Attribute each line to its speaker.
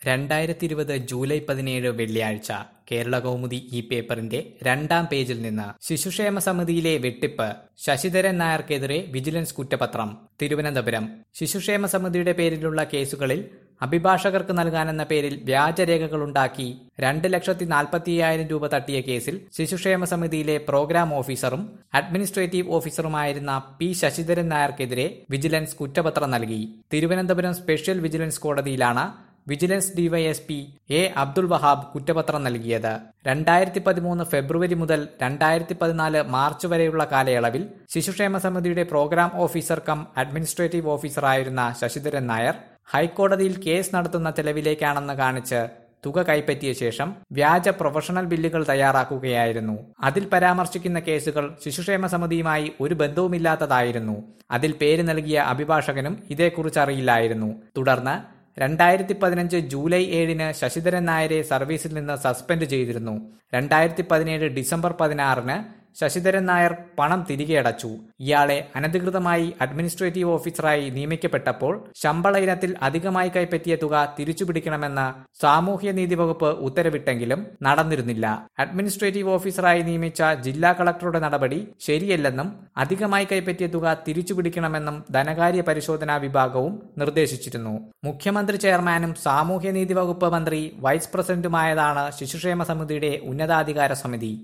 Speaker 1: രണ്ടായിരത്തി ഇരുപത് ജൂലൈ പതിനേഴ് വെള്ളിയാഴ്ച കേരള കൗമുദി ഈ പേപ്പറിന്റെ രണ്ടാം പേജിൽ നിന്ന് ശിശുക്ഷേമ സമിതിയിലെ വെട്ടിപ്പ് ശശിധരൻ നായർക്കെതിരെ വിജിലൻസ് കുറ്റപത്രം തിരുവനന്തപുരം ശിശുക്ഷേമ സമിതിയുടെ പേരിലുള്ള കേസുകളിൽ അഭിഭാഷകർക്ക് നൽകാനെന്ന പേരിൽ വ്യാജരേഖകളുണ്ടാക്കി രണ്ട് ലക്ഷത്തി നാൽപ്പത്തിയ്യായിരം രൂപ തട്ടിയ കേസിൽ ശിശുക്ഷേമ സമിതിയിലെ പ്രോഗ്രാം ഓഫീസറും അഡ്മിനിസ്ട്രേറ്റീവ് ഓഫീസറുമായിരുന്ന പി ശശിധരൻ നായർക്കെതിരെ വിജിലൻസ് കുറ്റപത്രം നൽകി തിരുവനന്തപുരം സ്പെഷ്യൽ വിജിലൻസ് കോടതിയിലാണ് vigilance DYSP A Abdul Wahab കുറ്റപത്രം നൽകിയത് രണ്ടായിരത്തി പതിമൂന്ന് ഫെബ്രുവരി മുതൽ രണ്ടായിരത്തി പതിനാല് മാർച്ച് വരെയുള്ള കാലയളവിൽ ശിശുക്ഷേമ സമിതിയുടെ പ്രോഗ്രാം ഓഫീസർ കം അഡ്മിനിസ്ട്രേറ്റീവ് ഓഫീസറായിരുന്ന ശശിധരൻ നായർ ഹൈക്കോടതിയിൽ കേസ് നടത്തുന്ന ചെലവിലേക്കാണെന്ന് കാണിച്ച് തുക കൈപ്പറ്റിയ ശേഷം വ്യാജ പ്രൊഫഷണൽ ബില്ലുകൾ തയ്യാറാക്കുകയായിരുന്നു അതിൽ പരാമർശിക്കുന്ന കേസുകൾ ശിശുക്ഷേമ സമിതിയുമായി ഒരു ബന്ധവുമില്ലാത്തതായിരുന്നു അതിൽ പേര് നൽകിയ അഭിഭാഷകനും ഇതേക്കുറിച്ച് അറിയില്ലായിരുന്നു തുടർന്ന് രണ്ടായിരത്തി പതിനഞ്ച് ജൂലൈ ഏഴിന് ശശിധരൻ നായരെ സർവീസിൽ നിന്ന് സസ്പെൻഡ് ചെയ്തിരുന്നു രണ്ടായിരത്തി പതിനേഴ് ഡിസംബർ പതിനാറിന് ശശിധരൻ നായർ പണം തിരികെ അടച്ചു ഇയാളെ അനധികൃതമായി അഡ്മിനിസ്ട്രേറ്റീവ് ഓഫീസറായി നിയമിക്കപ്പെട്ടപ്പോൾ ശമ്പള ഇനത്തിൽ അധികമായി കൈപ്പറ്റിയ തുക തിരിച്ചുപിടിക്കണമെന്ന് സാമൂഹ്യനീതി വകുപ്പ് ഉത്തരവിട്ടെങ്കിലും നടന്നിരുന്നില്ല അഡ്മിനിസ്ട്രേറ്റീവ് ഓഫീസറായി നിയമിച്ച ജില്ലാ കളക്ടറുടെ നടപടി ശരിയല്ലെന്നും അധികമായി കൈപ്പറ്റിയ തുക തിരിച്ചുപിടിക്കണമെന്നും ധനകാര്യ പരിശോധനാ വിഭാഗവും നിർദ്ദേശിച്ചിരുന്നു മുഖ്യമന്ത്രി ചെയർമാനും സാമൂഹ്യനീതി വകുപ്പ് മന്ത്രി വൈസ് പ്രസിഡന്റുമായതാണ് ശിശുക്ഷേമ സമിതിയുടെ ഉന്നതാധികാര സമിതി